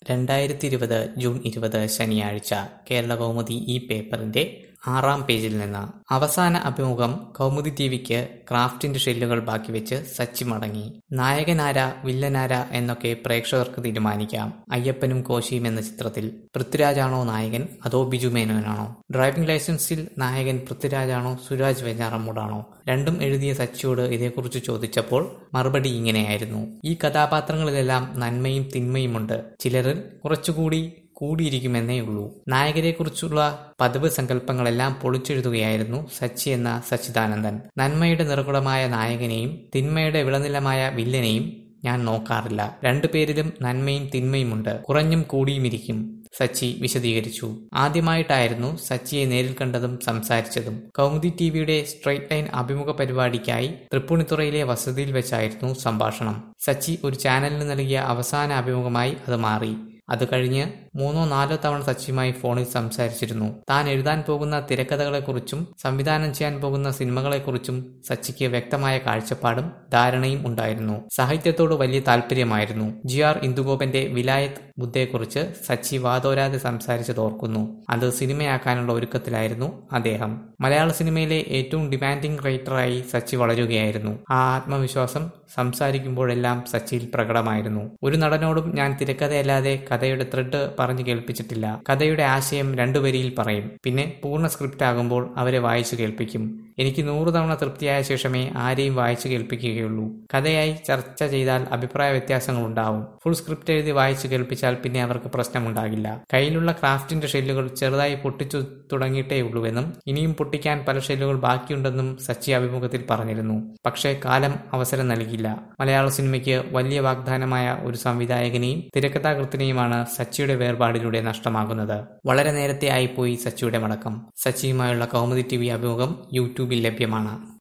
രണ്ടായിരത്തിയിരുപത് ജൂൺ ഇരുപത് ശനിയാഴ്ച കേരളകൗമുദി ഈ പേപ്പറിന്റെ ആറാം പേജിൽ നിന്ന് അവസാന അഭിമുഖം കൗമുദി ടിവിക്ക് ക്രാഫ്റ്റിന്റെ ഷെല്ലുകൾ ബാക്കിവെച്ച് സച്ചി മടങ്ങി നായകനാര വില്ലനാര എന്നൊക്കെ പ്രേക്ഷകർക്ക് തീരുമാനിക്കാം അയ്യപ്പനും കോശിയും എന്ന ചിത്രത്തിൽ പൃഥ്വിരാജാണോ നായകൻ അതോ ബിജു മേനോനാണോ ഡ്രൈവിംഗ് ലൈസൻസിൽ നായകൻ പൃഥ്വിരാജാണോ സുരാജ് വെഞ്ഞാറമ്മൂടാണോ രണ്ടും എഴുതിയ സച്ചിയോട് ഇതേക്കുറിച്ച് ചോദിച്ചപ്പോൾ മറുപടി ഇങ്ങനെയായിരുന്നു ഈ കഥാപാത്രങ്ങളിലെല്ലാം നന്മയും തിന്മയുമുണ്ട് ചിലരിൽ കുറച്ചുകൂടി കൂടിയിരിക്കുമെന്നേ ഉള്ളൂ നായകരെക്കുറിച്ചുള്ള പതിവ് സങ്കല്പങ്ങളെല്ലാം പൊളിച്ചെഴുതുകയായിരുന്നു സച്ചി എന്ന സച്ചിദാനന്ദൻ നന്മയുടെ നിറകുടമായ നായകനെയും തിന്മയുടെ വിളനിലമായ വില്ലനെയും ഞാൻ നോക്കാറില്ല രണ്ടുപേരിലും നന്മയും തിന്മയുമുണ്ട് കുറഞ്ഞും കൂടിയുമിരിക്കും സച്ചി വിശദീകരിച്ചു ആദ്യമായിട്ടായിരുന്നു സച്ചിയെ നേരിൽ കണ്ടതും സംസാരിച്ചതും കൗമുദി ടിവിയുടെ സ്ട്രൈറ്റ് ലൈൻ അഭിമുഖ പരിപാടിക്കായി തൃപ്പൂണിത്തുറയിലെ വസതിയിൽ വെച്ചായിരുന്നു സംഭാഷണം സച്ചി ഒരു ചാനലിന് നൽകിയ അവസാന അഭിമുഖമായി അത് മാറി അത് കഴിഞ്ഞ് മൂന്നോ നാലോ തവണ സച്ചിയുമായി ഫോണിൽ സംസാരിച്ചിരുന്നു താൻ എഴുതാൻ പോകുന്ന തിരക്കഥകളെക്കുറിച്ചും സംവിധാനം ചെയ്യാൻ പോകുന്ന സിനിമകളെക്കുറിച്ചും സച്ചിക്ക് വ്യക്തമായ കാഴ്ചപ്പാടും ധാരണയും ഉണ്ടായിരുന്നു സാഹിത്യത്തോട് വലിയ താല്പര്യമായിരുന്നു ജി ആർ ഇന്ദുഗോപന്റെ വിലായത്ത് ബുദ്ധയെക്കുറിച്ച് സച്ചി വാതോരാതെ സംസാരിച്ചത് ഓർക്കുന്നു അത് സിനിമയാക്കാനുള്ള ഒരുക്കത്തിലായിരുന്നു അദ്ദേഹം മലയാള സിനിമയിലെ ഏറ്റവും ഡിമാൻഡിംഗ് റൈറ്ററായി സച്ചി വളരുകയായിരുന്നു ആ ആത്മവിശ്വാസം സംസാരിക്കുമ്പോഴെല്ലാം സച്ചിയിൽ പ്രകടമായിരുന്നു ഒരു നടനോടും ഞാൻ തിരക്കഥയല്ലാതെ കഥയുടെ ത്രെഡ് പറഞ്ഞു കേൾപ്പിച്ചിട്ടില്ല കഥയുടെ ആശയം രണ്ടു വരിയിൽ പറയും പിന്നെ പൂർണ്ണ സ്ക്രിപ്റ്റ് ആകുമ്പോൾ അവരെ വായിച്ചു കേൾപ്പിക്കും എനിക്ക് നൂറ് തവണ തൃപ്തിയായ ശേഷമേ ആരെയും വായിച്ചു കേൾപ്പിക്കുകയുള്ളൂ കഥയായി ചർച്ച ചെയ്താൽ അഭിപ്രായ വ്യത്യാസങ്ങൾ ഉണ്ടാവും ഫുൾ സ്ക്രിപ്റ്റ് എഴുതി വായിച്ചു കേൾപ്പിച്ചാൽ പിന്നെ അവർക്ക് പ്രശ്നമുണ്ടാകില്ല കയ്യിലുള്ള ക്രാഫ്റ്റിന്റെ ഷെല്ലുകൾ ചെറുതായി പൊട്ടിച്ചു തുടങ്ങിയിട്ടേ ഉള്ളൂവെന്നും ഇനിയും പൊട്ടിക്കാൻ പല ഷെല്ലുകൾ ബാക്കിയുണ്ടെന്നും സച്ചി അഭിമുഖത്തിൽ പറഞ്ഞിരുന്നു പക്ഷേ കാലം അവസരം നൽകിയില്ല മലയാള സിനിമയ്ക്ക് വലിയ വാഗ്ദാനമായ ഒരു സംവിധായകനെയും തിരക്കഥാകൃത്തിനെയുമാണ് സച്ചിയുടെ വേർപാടിലൂടെ നഷ്ടമാകുന്നത് വളരെ നേരത്തെ ആയിപ്പോയി സച്ചിയുടെ മടക്കം സച്ചിയുമായുള്ള കൗമുദി ടി വി അഭിമുഖം യൂട്യൂബിൽ ലഭ്യമാണ്